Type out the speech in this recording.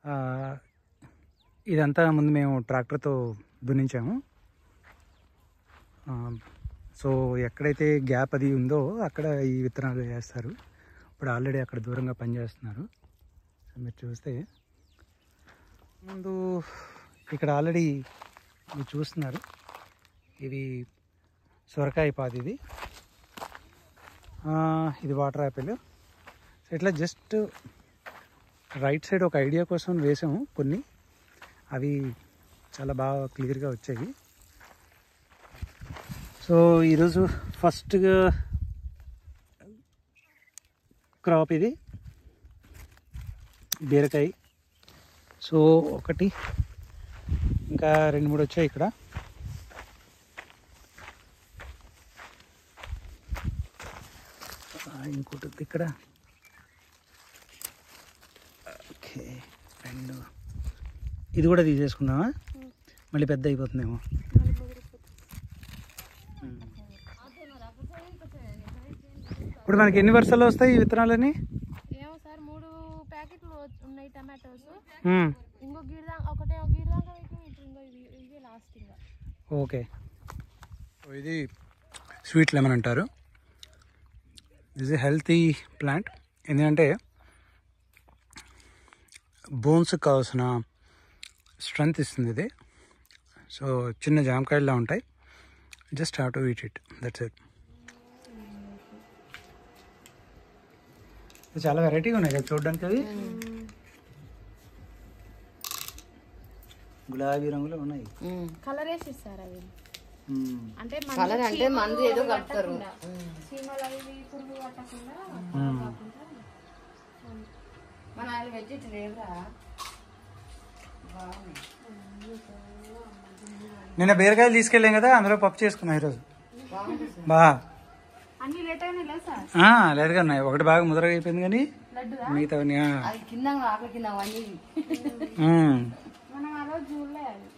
ఆ, ఇదంతా ముందు మేము ట్రాక్టర్తో దున్నించాము ఆ, సో ఎక్కడైతే గ్యాప్ అది ఉందో అక్కడ ఈ విత్తనాలు వేస్తారు ఇప్పుడు ఆల్రెడీ అక్కడ దూరంగా పనిచేస్తున్నారు సో మీరు చూస్తే ముందు ఇక్కడ ఆల్రెడీ మీరు చూస్తున్నారు ఇది సొరకాయ పాది ఇది ఆ, ఇది వాటర్ యాపిల్ సో ఇట్లా జస్ట్ రైట్ సైడ్ ఒక ఐడియా కోసం వేసాము కొన్ని అవి చాలా బాగా క్లియర్గా వచ్చాయి సో ఈరోజు ఫస్ట్గా క్రాప్ ఇది బీరకాయ సో ఒకటి ఇంకా రెండు మూడు వచ్చాయి ఇక్కడ ఆ, ఇంకోటి ఉంది ఇక్కడ ఓకే రెండు ఇది కూడా తీసేసుకుందామా మళ్ళీ పెద్ద అయిపోతుందేమో ఉమ్. ఇప్పుడు మనకి ఎన్ని వర్షాలు వస్తాయి ఈ విత్తనాలని ఏమో సార్ మూడు ప్యాకెట్లు ఉన్నాయి టమాటోస్ ఉమ్, ఇంకో గిడ ఒకటే ఒక గిడ దాకా పెట్టిన ఇప్పుడు ఇంకో ఇది ఇదే లాస్ట్ ఇంకా ఓకే సో ఇది స్వీట్ లెమన్ అంటారు ఇది హెల్తీ ప్లాంట్ ఎందుకంటే బోన్స్కి కావాల్సిన స్ట్రెంగ్త్ ఇస్తుంది ఇది సో చిన్న జామకాయల్లా ఉంటాయి just have to eat it that's it చాలా వెరైటీగా ఉన్నాయి కదా చూడడానికి అవి గులాబీ రంగులో ఉన్నాయి కలర్ వేసి ఇస్తారు అవి మ్మ్. అంటే కలర్ అంటే మందు ఏదో కడతారు చీమలు అవి ఇవి పురుగు పట్టకుండా మ్మ్. మన ఆయన పెట్టి లేదురా నిన్న బీరకాయలు తీసుకెళ్ళాం కదా అందులో పప్పు చేసుకున్నాం ఈరోజు బా అన్ని లేట్ అయినా లేదు సార్ ఆ, లేదుగా ఉన్నాయి ఒకటి బాగా ముద్రగా అయిపోయింది కానీ మిగతా అది కింద ఆకలి కింద అన్నీ మనం ఆ రోజు చూడలే అది